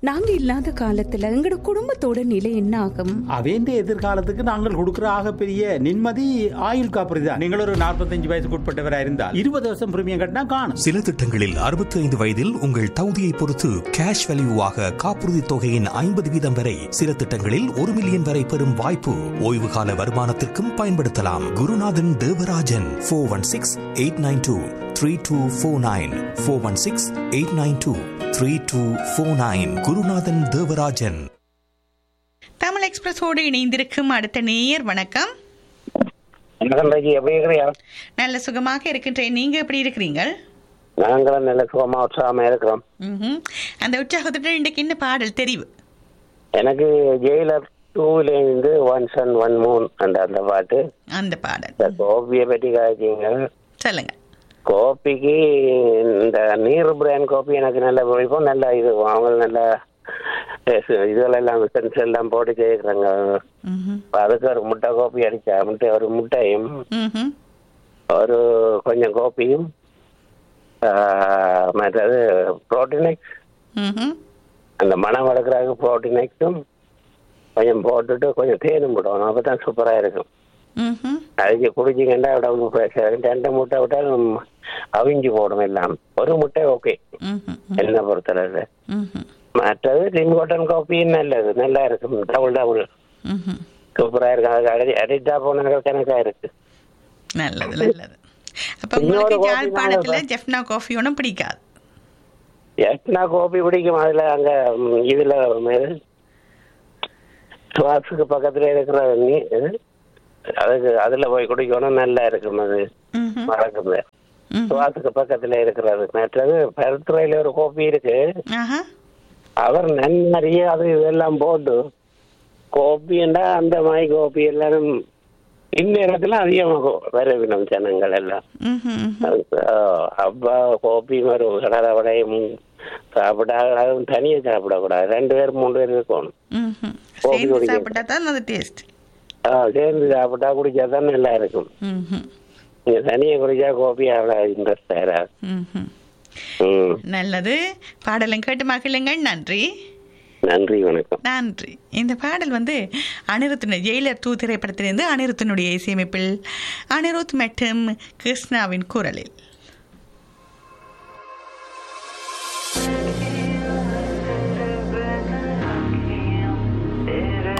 நாங்க இல்லாத காலத்துல எங்கட குடும்பத்தோட நிலை என்ன ஆகும் அவேண்ட எதிர்காலத்துக்கு நாங்கள் கொடுக்கிற ஆக பெரிய நிம்மதி ஆயுள் காப்பீடு தான் நீங்கள் ஒரு நாற்பத்தஞ்சு வயசுக்கு உட்பட்டவராக இருந்தால் இருபது வருஷம் பிரீமியம் கட்டினா காணும் சில திட்டங்களில் 65 வயதில் உங்கள் தகுதியை பொறுத்து கேஷ் வேல்யூவாக காப்புறுதி தொகையின் ஐம்பது வீதம் வரை சில திட்டங்களில் ஒரு மில்லியன் வரை பெறும் வாய்ப்பு ஓய்வு கால வருமானத்திற்கும் பயன்படுத்தலாம் Gurunathan Devarajan four one six eight nine two three two four nine four one six eight nine two three two four nine Gurunathan Devarajan Tamil எக்ஸ்பிரஸோடு இணைந்திருக்கும் அடுத்த நேயர் வணக்கம் வணக்கம் ராஜி எப்படி இருக்கிறியா நல்ல சுகமாக இருக்கின்றேன் நீங்க எப்படி இருக்கிறீங்க நாங்களும் நல்ல சுகமா உற்சாகமா இருக்கிறோம் ம்ஹும். அந்த உற்சாகத்துடன் இன்றைக்கு என்ன பாடல் தெரிவு எனக்கு ஜெயிலர் டூல இருந்து ஒன் சன் ஒன் மூன் அந்த அந்த பாட்டு அந்த பாடல் இந்த கோபியை பற்றி காய்ச்சிங்க சொல்லுங்க கோபிக்கு இந்த நீர் பிராண்ட் கோபி எனக்கு நல்ல பிடிக்கும் நல்ல இது அவங்க நல்ல இதுகளெல்லாம் சென்ஸ் எல்லாம் போட்டு கேட்குறாங்க ம்ஹும். அதுக்கு ஒரு முட்டை கோப்பி அடிச்சா முட்டை ஒரு முட்டையும் ம்ஹும். ஒரு கொஞ்சம் கோப்பியும் ஆஹ், மற்றது புரோட்டீனிக்ஸ் ம்ஹும். அந்த மனம் வளர்க்குறாங்க புரோட்டீனிக்ஸும் கொஞ்சம் போட்டுட்டு கொஞ்சம் தேனும் விடணும் அப்போ தான் சூப்பராக இருக்கும் ம்ஹும். அதுக்கு குடிச்சிக்கண்டா உடம்பு pressure. ரெண்டு முட்டை விட்டால் அவிஞ்சு போடும் எல்லாம் ஒரு முட்டை ஓகே ம்ஹும். என்ன பொறுத்தளவு ம்ஹும். மற்றது டிம் காட்டன் காப்பி நல்லது நல்லா இருக்கும் டபுள் டபுள் ம்ஹும். சூப்பராக இருக்கும் அதுக்கு அடி அடிட்டா போன கணக்காக இருக்கு நல்லது நல்லது அப்ப இன்னொரு உங்களுக்கு கோபி யாழ்ப்பாணத்துல நாங்க- ஜெஃப்னா காஃபி ஒன்றும் பிடிக்காது எட்னா கோபி பிடிக்கும் அதுல அங்க ம், இதுல ம், சுவாசுக்கு பக்கத்துல இருக்கிற நீ இது, அதுக்கு அதுல போய் குடிக்கணும் நல்லா இருக்கும் அது ம்ஹும். மறக்குது ம்ஹும். சுவாசுக்கு பக்கத்துல இருக்கிறது மற்றது பருத்துறையில ஒரு கோப்பி இருக்கு ஆஹா. அவர் நிறைய அது இதெல்லாம் போட்டு கோப்பின்னா அந்த மாதிரி கோப்பி எல்லாரும் இந்நேரத்துல அதிகமாக வரவிடும் ஜனங்கள் எல்லாம் ம்ஹும். ம்ஹும். அதுக்கு, ஆஹ், அப்பா கோப்பி ஒரு கடலை வடையும் சாப்பிட்டா அதுவும் தனியா சாப்பிடக்கூடாது ரெண்டு பேர் மூணு பேர் இருக்கணும் ம்ஹும். கோபி சேர்ந்து குடிக்கிறது. சாப்பிட்டா தான் அது டேஸ்ட் ஆஹ், சேர்ந்து சாப்பிட்டா குடிச்சா தான் நல்லா இருக்கும் ம்ஹும். நீங்க தனியா குடிச்சா கோப்பி அவ்வளவு இன்ட்ரெஸ்ட் ஆயிடாது ம்ஹும். ம் நல்லது பாடலும் கேட்டு மகிழுங்கள் நன்றி நன்றி வணக்கம் நன்றி இந்த பாடல் வந்து அனிருத்தின ஜெயிலர் டூ திரைப்படத்திலிருந்து அனிருத்தினுடைய இசையமைப்பில் அனிருத் மற்றும் கிருஷ்ணாவின் குரலில்